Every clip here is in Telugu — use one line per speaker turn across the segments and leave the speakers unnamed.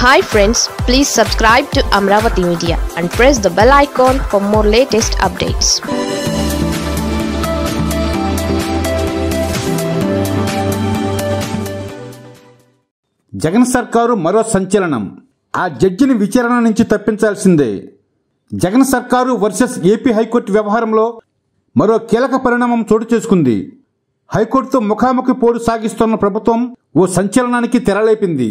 hi friends please subscribe to Amaravati media and press the bell icon for more latest updates
Jagan సర్కారు మరో సంచలనం ఆ జడ్జిని విచారణ నుంచి తప్పించాల్సిందే జగన్ సర్కారు వర్సెస్ ఏపీ హైకోర్టు వ్యవహారంలో మరో కీలక పరిణామం చోటు చేసుకుంది హైకోర్టుతో ముఖాముఖి పోరు సాగిస్తున్న ప్రభుత్వం ఓ సంచలనానికి తెరలేపింది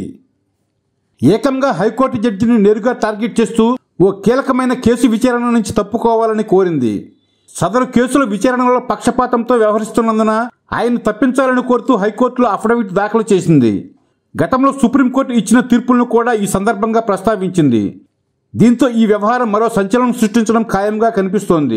ఏకంగా హైకోర్టు జడ్జిని నేరుగా టార్గెట్ చేస్తూ ఓ కీలకమైన కేసు విచారణ నుంచి తప్పుకోవాలని కోరింది సదరు కేసుల విచారణలో పక్షపాతంతో వ్యవహరిస్తున్నందున ఆయన తప్పించాలని కోరుతూ హైకోర్టులో అఫిడవిట్ దాఖలు చేసింది గతంలో సుప్రీంకోర్టు ఇచ్చిన తీర్పులను కూడా ఈ సందర్భంగా ప్రస్తావించింది దీంతో ఈ వ్యవహారం మరో సంచలనం సృష్టించడం ఖాయంగా కనిపిస్తోంది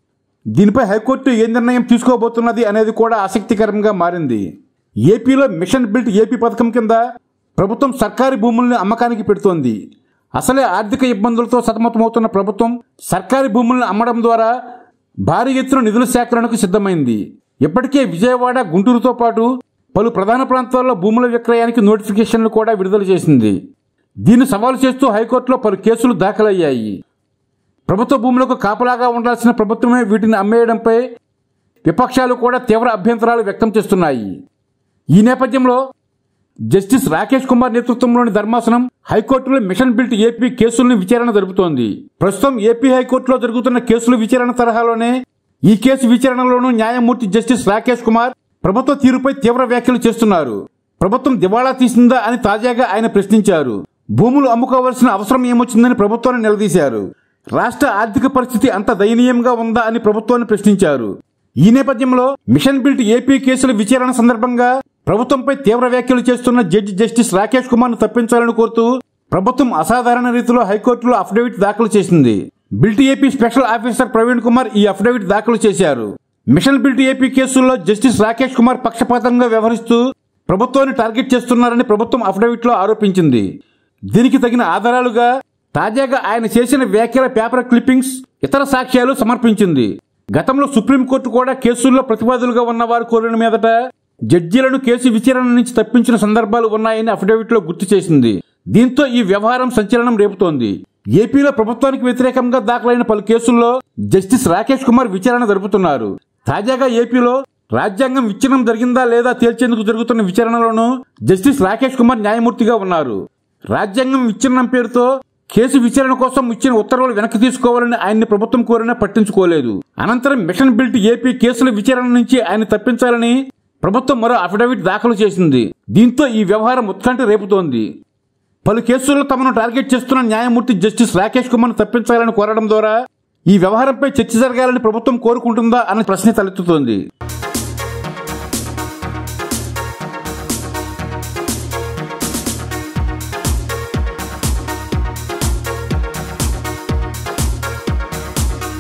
దీనిపై హైకోర్టు ఏ నిర్ణయం తీసుకోబోతున్నది అనేది కూడా ఆసక్తికరంగా మారింది ఏపీలో మిషన్ బిల్ట్ ఏపీ పథకం కింద ప్రభుత్వం సర్కారీ భూముల్ని అమ్మకానికి పెడుతోంది అసలే ఆర్థిక ఇబ్బందులతో సతమతమవుతున్న ప్రభుత్వం సర్కారీ భూములను అమ్మడం ద్వారా భారీ ఎత్తున నిధుల సేకరణకు సిద్ధమైంది ఇప్పటికే విజయవాడ గుంటూరుతో పాటు పలు ప్రధాన ప్రాంతాల్లో భూముల విక్రయానికి నోటిఫికేషన్లు కూడా విడుదల చేసింది దీన్ని సవాలు చేస్తూ హైకోర్టులో పలు కేసులు దాఖలయ్యాయి ప్రభుత్వ భూములకు కాపలాగా ఉండాల్సిన ప్రభుత్వమే వీటిని అమ్మేయడంపై విపక్షాలు కూడా తీవ్ర అభ్యంతరాలు వ్యక్తం చేస్తున్నాయి ఈ నేపథ్యంలో జస్టిస్ రాకేష్ కుమార్ నేతృత్వంలోని ధర్మాసనం హైకోర్టులో మిషన్ బిల్ట్ ఏపీ కేసులను విచారణ జరుపుతోంది ప్రస్తుతం ఏపీ హైకోర్టులో జరుగుతున్న కేసుల విచారణ తరహాలోనే ఈ కేసు విచారణలోనూ న్యాయమూర్తి జస్టిస్ రాకేష్ కుమార్ ప్రభుత్వ తీరుపై తీవ్ర వ్యాఖ్యలు చేస్తున్నారు ప్రభుత్వం దివాళా తీసిందా అని తాజాగా ఆయన ప్రశ్నించారు భూములు అమ్ముకోవాల్సిన అవసరం ఏమొచ్చిందని ప్రభుత్వాన్ని నిలదీశారు రాష్ట్ర ఆర్థిక పరిస్థితి అంత దయనీయంగా ఉందా అని ప్రభుత్వాన్ని ప్రశ్నించారు ఈ నేపథ్యంలో మిషన్ బిల్ట్ ఏపీ కేసుల విచారణ సందర్భంగా ప్రభుత్వంపై తీవ్ర వ్యాఖ్యలు చేస్తున్న జడ్జి జస్టిస్ రాకేష్ కుమార్ ను తప్పించాలని కోరుతూ ప్రభుత్వం అసాధారణ రీతిలో హైకోర్టులో అఫిడవిట్ దాఖలు చేసింది built AP special officer Praveen Kumar ఈ అఫిడవిట్ దాఖలు చేశారు మిషన్ బిల్ట్ ఏపీ కేసుల్లో జస్టిస్ రాకేష్ కుమార్ పక్షపాతంగా వ్యవహరిస్తూ ప్రభుత్వాన్ని టార్గెట్ చేస్తున్నారని ప్రభుత్వం అఫిడవిట్ లో ఆరోపించింది దీనికి తగిన ఆధారాలుగా తాజాగా ఆయన చేసిన వ్యాఖ్యల పేపర్ క్లిప్పింగ్స్ ఇతర సాక్ష్యాలు సమర్పించింది గతంలో సుప్రీంకోర్టు కూడా కేసుల్లో ప్రతివాదులుగా ఉన్న వారు కోరిన మీదట జడ్జీలను కేసు విచారణ నుంచి తప్పించిన సందర్భాలు ఉన్నాయని అఫిడవిట్ లో గుర్తు చేసింది దీంతో ఈ వ్యవహారం సంచలనం రేపుతోంది ఏపీలో ప్రభుత్వానికి వ్యతిరేకంగా దాఖలైన పలు కేసుల్లో జస్టిస్ రాకేష్ కుమార్ విచారణ జరుపుతున్నారు తాజాగా ఏపీలో రాజ్యాంగం విచ్ఛిన్నం జరిగిందా లేదా తేల్చేందుకు జరుగుతున్న విచారణలోనూ జస్టిస్ రాకేష్ కుమార్ న్యాయమూర్తిగా ఉన్నారు రాజ్యాంగం విచ్ఛిన్నం పేరుతో కేసు విచారణ కోసం ఇచ్చిన ఉత్తర్వులు వెనక్కి తీసుకోవాలని ఆయన్ని ప్రభుత్వం కోరినా పట్టించుకోలేదు అనంతరం మిషన్ బిల్ట్ ఏపీ కేసుల విచారణ నుంచి ఆయన తప్పించాలని ప్రభుత్వం మరో అఫిడవిట్ దాఖలు చేసింది దీంతో ఈ వ్యవహారం ఉత్కంఠ రేపుతోంది పలు కేసుల్లో తమను టార్గెట్ చేస్తున్న న్యాయమూర్తి జస్టిస్ రాకేష్ కుమార్ తప్పించాలని కోరడం ద్వారా ఈ వ్యవహారంపై చర్చ జరగాలని ప్రభుత్వం కోరుకుంటుందా అన్న ప్రశ్న తలెత్తుతోంది